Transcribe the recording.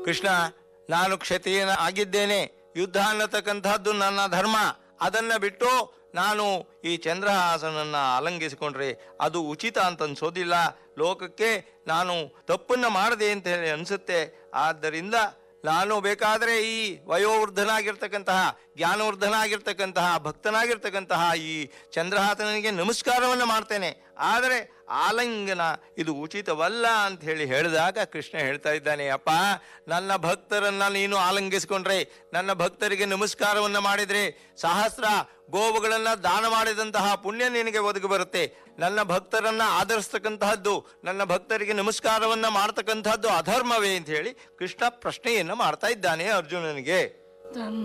ಕೃಷ್ಣ ನಾನು ಕ್ಷತ್ರಿಯನ ಆಗಿದ್ದೇನೆ ಯುದ್ಧ ಅನ್ನತಕ್ಕಂತಹದ್ದು ನನ್ನ ಧರ್ಮ ಅದನ್ನ ಬಿಟ್ಟು ನಾನು ಈ ಚಂದ್ರಹಾಸನನ್ನ ಅಲಂಗಿಸಿಕೊಂಡ್ರೆ ಅದು ಉಚಿತ ಅಂತ ಅನ್ಸೋದಿಲ್ಲ ಲೋಕಕ್ಕೆ ನಾನು ತಪ್ಪನ್ನ ಮಾಡದೆ ಅಂತ ಹೇಳಿ ಅನ್ಸುತ್ತೆ ಆದ್ದರಿಂದ ನಾನು ಬೇಕಾದರೆ ಈ ವಯೋವೃದ್ಧನಾಗಿರ್ತಕ್ಕಂತಹ ಜ್ಞಾನವೃದ್ಧನಾಗಿರ್ತಕ್ಕಂತಹ ಭಕ್ತನಾಗಿರ್ತಕ್ಕಂತಹ ಈ ಚಂದ್ರಹಾಸನಿಗೆ ನಮಸ್ಕಾರವನ್ನು ಮಾಡ್ತೇನೆ ಆದರೆ ಆಲಿಂಗನ ಇದು ಉಚಿತವಲ್ಲ ಅಂತ ಹೇಳಿ ಹೇಳಿದಾಗ ಕೃಷ್ಣ ಹೇಳ್ತಾ ಇದ್ದಾನೆ ಅಪ್ಪ ನನ್ನ ಭಕ್ತರನ್ನ ನೀನು ಆಲಂಗಿಸಿಕೊಂಡ್ರೆ ನನ್ನ ಭಕ್ತರಿಗೆ ನಮಸ್ಕಾರವನ್ನ ಮಾಡಿದ್ರೆ ಸಹಸ್ರ ಗೋವುಗಳನ್ನ ದಾನ ಮಾಡಿದಂತಹ ಪುಣ್ಯ ನಿನಗೆ ಒದಗಿ ಬರುತ್ತೆ ನನ್ನ ಭಕ್ತರನ್ನ ಆಧರಿಸ್ತಕ್ಕಂತಹದ್ದು ನನ್ನ ಭಕ್ತರಿಗೆ ನಮಸ್ಕಾರವನ್ನ ಮಾಡ್ತಕ್ಕಂತಹದ್ದು ಅಧರ್ಮವೇ ಅಂತ ಹೇಳಿ ಕೃಷ್ಣ ಪ್ರಶ್ನೆಯನ್ನ ಮಾಡ್ತಾ ಇದ್ದಾನೆ ಅರ್ಜುನನಿಗೆ ತನ್ನ